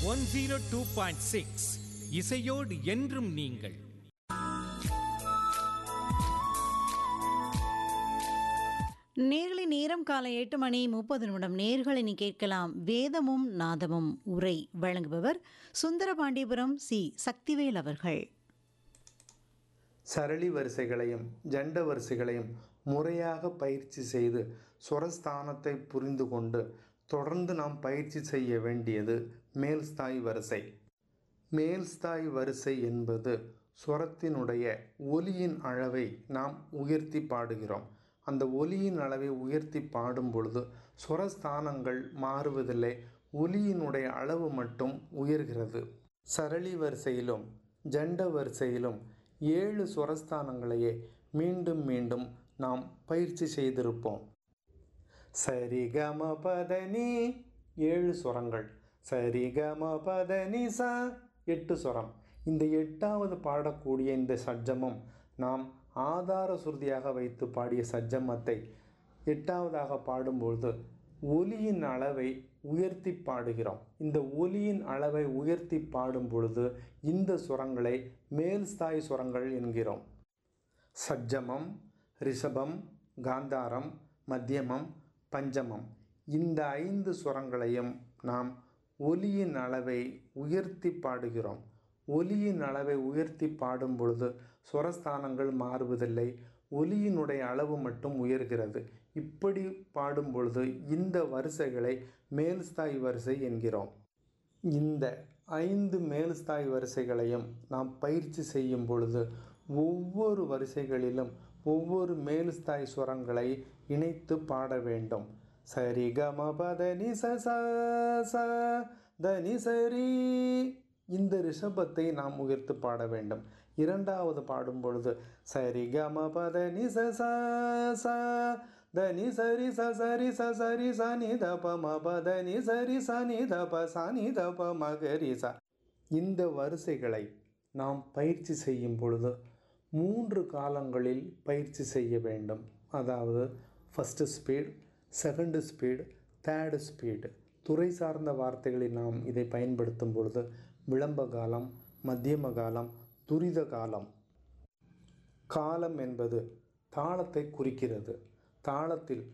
one zero two point six இசையோடு என்றும் நீங்கள் நேர்களை நேரம் காலை எட்டு மணி முப்பது நிமிடம் நேர்களை நீ கேட்கலாம் வேதமும் நாதமும் உரை வழங்குபவர் சுந்தரபாண்டியபுரம் சி சக்திவேல் அவர்கள் சரளி வரிசைகளையும் ஜண்ட வரிசைகளையும் முறையாக பயிற்சி செய்து சுரஸ்தானத்தை புரிந்து கொண்டு தொடர்ந்து நாம் பயிற்சி செய்ய வேண்டியது மேல்ஸ்தாய் வரிசை மேல்ஸ்தாய் வரிசை என்பது சுரத்தினுடைய ஒலியின் அளவை நாம் உயர்த்தி பாடுகிறோம் அந்த ஒலியின் அளவை உயர்த்தி பாடும் பொழுது சுரஸ்தானங்கள் மாறுவதில்லை ஒலியினுடைய அளவு மட்டும் உயர்கிறது சரளி வரிசையிலும் ஜண்ட வரிசையிலும் ஏழு சுரஸ்தானங்களையே மீண்டும் மீண்டும் நாம் பயிற்சி செய்திருப்போம் சரி கம பதனி ஏழு சுரங்கள் சரி கம பதனி ச எட்டு சுரம் இந்த எட்டாவது பாடக்கூடிய இந்த சஜ்ஜமம் நாம் ஆதார சுருதியாக வைத்து பாடிய சஜ்ஜமத்தை எட்டாவதாக பாடும்பொழுது ஒலியின் அளவை உயர்த்தி பாடுகிறோம் இந்த ஒலியின் அளவை உயர்த்தி பாடும் பொழுது இந்த சுரங்களை மேல்ஸ்தாய் சுரங்கள் என்கிறோம் சஜ்ஜமம் ரிஷபம் காந்தாரம் மத்தியமம் பஞ்சமம் இந்த ஐந்து சுரங்களையும் நாம் ஒலியின் அளவை உயர்த்தி பாடுகிறோம் ஒலியின் அளவை உயர்த்தி பாடும் பொழுது சுரஸ்தானங்கள் மாறுவதில்லை ஒலியினுடைய அளவு மட்டும் உயர்கிறது இப்படி பாடும் பொழுது இந்த வரிசைகளை மேல்ஸ்தாய் வரிசை என்கிறோம் இந்த ஐந்து மேல்ஸ்தாய் வரிசைகளையும் நாம் பயிற்சி செய்யும் பொழுது ஒவ்வொரு வரிசைகளிலும் ஒவ்வொரு மேல்ஸ்தாய் சுரங்களை இணைத்து பாட வேண்டும் சரி கம பதனி ச ச ச தனி சரி இந்த ரிஷபத்தை நாம் உயர்த்து பாட வேண்டும் இரண்டாவது பாடும் பொழுது சரி கம பதனி ச ச ச தனி சரி ச சரி ச சரி ச நி த ப ம ப தனி சரி ச நி த ப ச நி த ப ம கரி ச இந்த வரிசைகளை நாம் பயிற்சி செய்யும் பொழுது மூன்று காலங்களில் பயிற்சி செய்ய வேண்டும் அதாவது first speed second speed third speed துறை சார்ந்த வார்த்தைகளில் நாம் இதை பயன்படுத்தும் பொழுது விளம்ப காலம் மத்தியம காலம் துரித காலம் காலம் என்பது தாளத்தை குறிக்கிறது தாளத்தில்